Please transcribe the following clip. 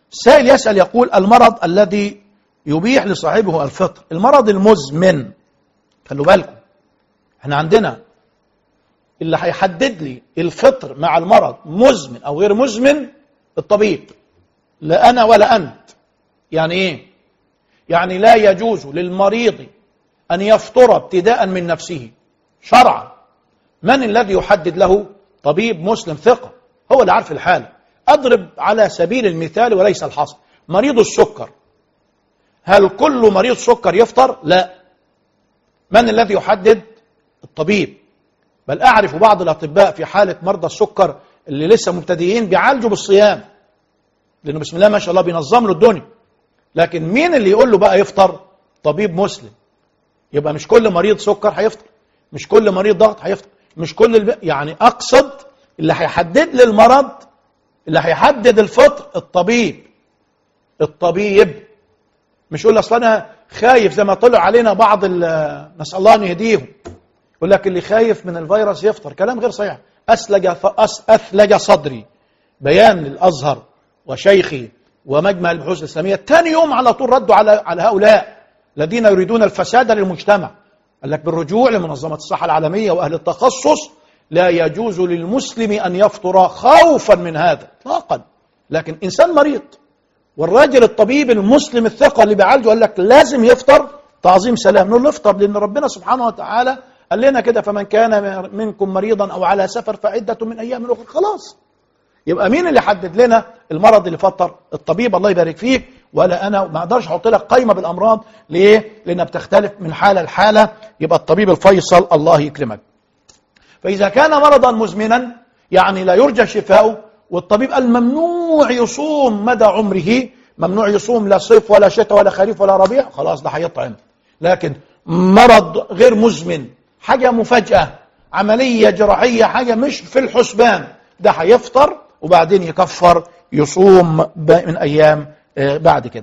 السائل يسأل يقول المرض الذي يبيح لصاحبه الفطر المرض المزمن خلوا بالكم احنا عندنا اللي هيحدد لي الفطر مع المرض مزمن او غير مزمن الطبيب لا انا ولا انت يعني ايه يعني لا يجوز للمريض ان يفطر ابتداء من نفسه شرعا من الذي يحدد له طبيب مسلم ثقه هو اللي عارف الحاله اضرب على سبيل المثال وليس الحصر مريض السكر هل كل مريض سكر يفطر لا من الذي يحدد الطبيب بل أعرف بعض الأطباء في حالة مرضى السكر اللي لسه مبتدئين بيعالجوا بالصيام لأنه بسم الله ما شاء الله بينظم له الدنيا لكن مين اللي يقول له بقى يفطر طبيب مسلم يبقى مش كل مريض سكر هيفطر مش كل مريض ضغط هيفطر مش كل الب... يعني أقصد اللي هيحدد لي المرض اللي هيحدد الفطر الطبيب الطبيب مش يقول اصل انا خايف زي ما طلع علينا بعض نسال الله ان يهديهم يقول لك اللي خايف من الفيروس يفطر كلام غير صحيح أسلج أثلج صدري بيان للأزهر وشيخي ومجمع البحوث الإسلامية ثاني يوم على طول ردوا على على هؤلاء الذين يريدون الفساد للمجتمع قال لك بالرجوع لمنظمة الصحة العالمية وأهل التخصص لا يجوز للمسلم أن يفطر خوفا من هذا اطلاقا لكن إنسان مريض والراجل الطبيب المسلم الثقة اللي بيعالجه قال لك لازم يفطر تعظيم سلام نقول له افطر لأن ربنا سبحانه وتعالى قال لنا كده فمن كان منكم مريضا أو على سفر فعدة من أيام أخرى خلاص يبقى مين اللي حدد لنا المرض اللي فطر الطبيب الله يبارك فيه ولا أنا ما أقدرش أحط لك قائمة بالأمراض ليه؟ لأنها بتختلف من حالة لحالة يبقى الطبيب الفيصل الله يكرمك فإذا كان مرضا مزمنا يعني لا يرجى شفاؤه والطبيب قال ممنوع يصوم مدى عمره ممنوع يصوم لا صيف ولا شتاء ولا خريف ولا ربيع خلاص ده هيطعم لكن مرض غير مزمن حاجة مفاجأة عملية جراحية حاجة مش في الحسبان ده هيفطر وبعدين يكفر يصوم من أيام بعد كده